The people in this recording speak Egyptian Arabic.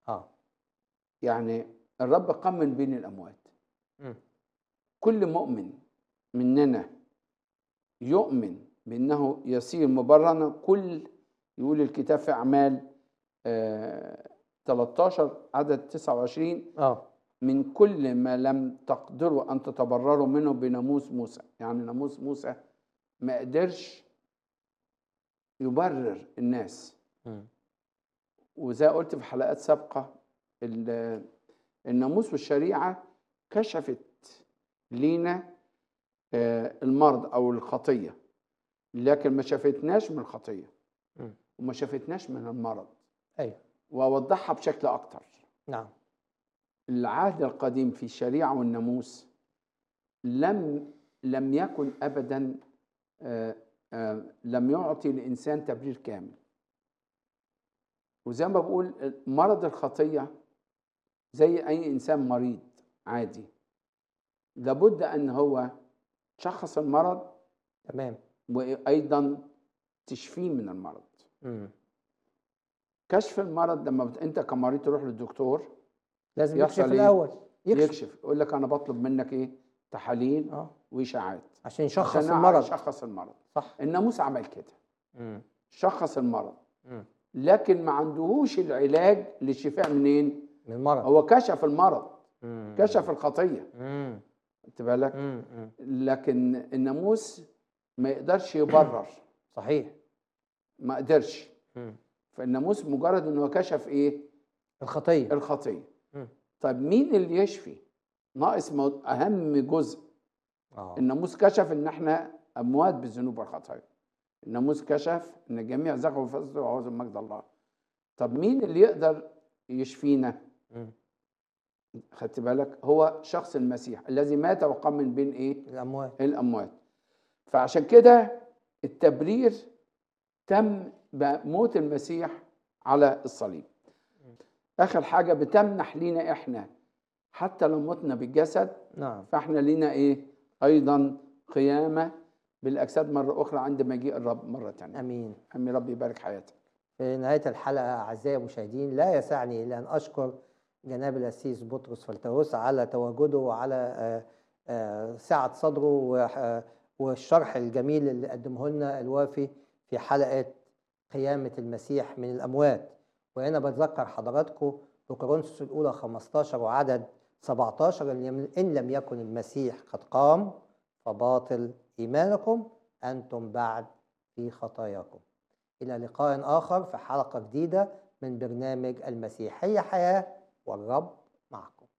اه يعني الرب قام من بين الأموات مم. كل مؤمن مننا يؤمن بأنه يصير مبررا كل يقول الكتاب في أعمال آه 13 عدد 29 اه من كل ما لم تقدروا أن تتبرروا منه بناموس موسى يعني ناموس موسى ما قدرش يبرر الناس مم. وزي قلت في حلقات سابقة ال- الناموس والشريعة كشفت لينا آه، المرض أو الخطية لكن ما شافتناش من الخطية مم. وما شافتناش من المرض ايوه وأوضحها بشكل أكتر نعم العهد القديم في الشريعة والناموس لم لم يكن أبدا آه، آه، لم يعطي الإنسان تبرير كامل وزي ما بقول مرض الخطية زي أي إنسان مريض عادي لابد أن هو تشخص المرض تمام وأيضا تشفيه من المرض مم. كشف المرض لما بت... أنت كمريض تروح للدكتور لازم يحصل يكشف إيه؟ الاول يكشف, يكشف يقول لك أنا بطلب منك إيه تحاليل اه وإشاعات عشان يشخص عشان المرض يشخص المرض صح الناموس عمل كده مم. شخص المرض مم. لكن ما عندهوش العلاج للشفاء منين من المرض هو كشف المرض مم. كشف الخطيه مم. خدت بالك مم. مم. لكن الناموس ما يقدرش يبرر صحيح ما قدرش مم. فالناموس مجرد انه كشف ايه الخطيه الخطيه مم. طيب مين اللي يشفي ناقص مو- اهم جزء اه الناموس كشف ان احنا اموات بالذنوب والخطايا الناموس كشف ان الجميع زغوا وفسدوا وعوزوا مجد الله طب مين اللي يقدر يشفينا مم. خدت بالك هو شخص المسيح الذي مات وقام من بين ايه الاموات الاموات فعشان كده التبرير تم بموت المسيح على الصليب اخر حاجه بتمنح لينا احنا حتى لو متنا بالجسد نعم فاحنا لينا ايه ايضا قيامه بالاجساد مره اخرى عند مجيء الرب مره ثانيه امين امي ربي يبارك حياتك في نهاية الحلقة أعزائي المشاهدين لا يسعني إلا أن أشكر جناب الأسيس بطرس فلتوس على تواجده وعلى آه، آه، سعة صدره وح- آه، والشرح الجميل اللي قدمه لنا الوافي في حلقة قيامة المسيح من الأموات وهنا بتذكر حضراتكم بكورنثوس الأولى 15 وعدد 17 إن لم- إن لم يكن المسيح قد قام فباطل إيمانكم أنتم بعد في خطاياكم إلى لقاء آخر في حلقة جديدة من برنامج المسيحية حياة والرب معكم